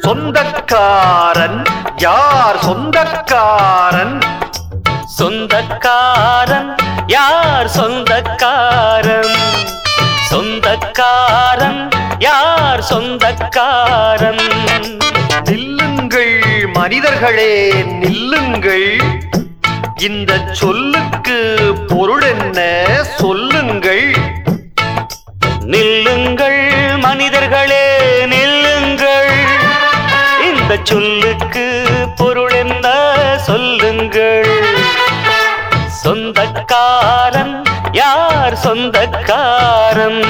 சொந்தக்காரன் யார் சொந்தக்காரன் சொந்தக்காரன் யார் சொந்தக்காரன் சொந்தக்காரன் யார் சொந்தக்காரன் நில்லுங்கள் மனிதர்களே நில்லுங்கள் இந்த சொல்லுக்கு பொருள் என்ன சொல்லுங்கள் நில்லுங்கள் மனிதர்களே நில்லுங்கள் இந்த சொல்லுக்கு பொருள் என்ன சொல்லுங்கள் சொந்தக்காரன் யார் சொந்தக்காரன்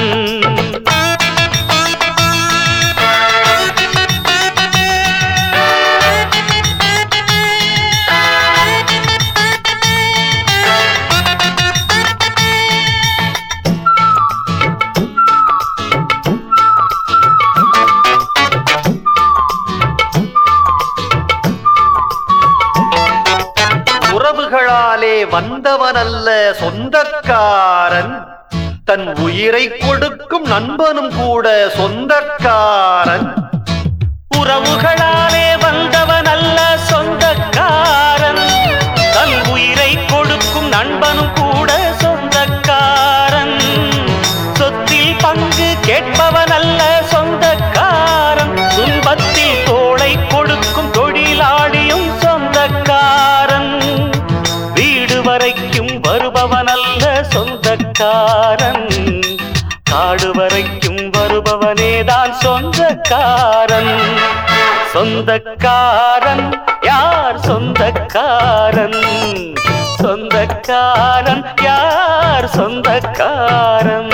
உறவுகளாலே வந்தவனல்ல சொந்தக்காரன் தன் உயிரை கொடுக்கும் நண்பனும் கூட சொந்தக்காரன் உறவுகளாலே வந்தவன் அல்ல சொந்தக்காரன் தன் உயிரை கொடுக்கும் நண்பனும் கூட சொந்தக்காரன் சொத்தில் பங்கு கேட்பவன் அல்ல சொந்தக்காரன் துன்பத்தில் தோளை கொடுக்கும் தொழிலாளியும் சொந்தக்காரன் வீடு வரைக்கும் வருபவன் அல்ல சொந்தக்காரன் காடு வரைக்கும் வருபவனேதான் சொந்தக்காரன் சொந்தக்காரன் யார் சொந்தக்காரன் சொந்தக்காரன் யார் சொந்தக்காரன்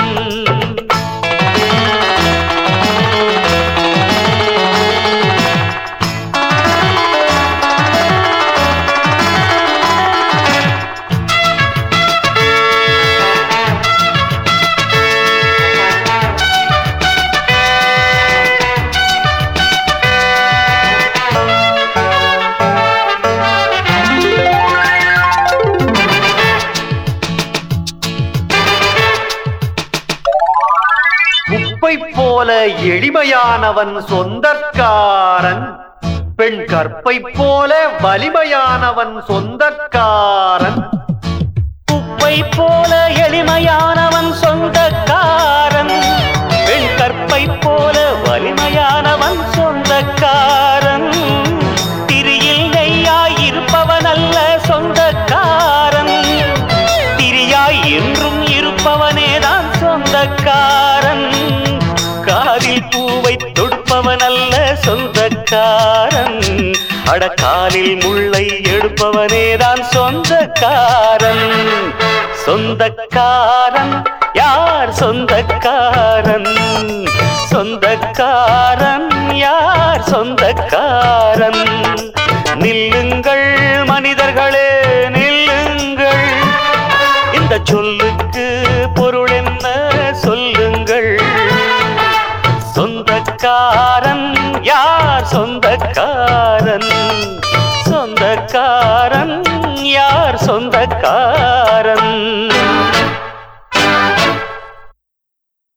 குப்பை போல எளிமையானவன் சொந்தக்காரன் பெண் கற்பை போல வலிமையானவன் சொந்தக்காரன் குப்பை போல எளிமையானவன் சொந்தக்காரன் பெண் கற்பை போல வலிமையானவன் சொந்தக்காரன் திரியில் நெய்யாய் இருப்பவன் அல்ல சொந்தக்காரன் திரியாய் என்றும் இருப்பவனேதான் சொந்தக்காரன் காதில் பூவை தொடுப்பவன் அல்ல சொந்தக்காரன் அடக்காலில் முள்ளை எடுப்பவனேதான் சொந்தக்காரன் சொந்தக்காரன் யார் சொந்தக்காரன் சொந்தக்காரன் யார் சொந்தக்காரன் நில்லுங்கள் மனிதர்களே நில்லுங்கள் இந்த சொல்லுக்கு பொருள் என்ன சொல்லுங்கள் சொந்தக்காரன் யார் சொந்தக்காரன் சொந்தக்காரன் யார் சொந்தக்காரன்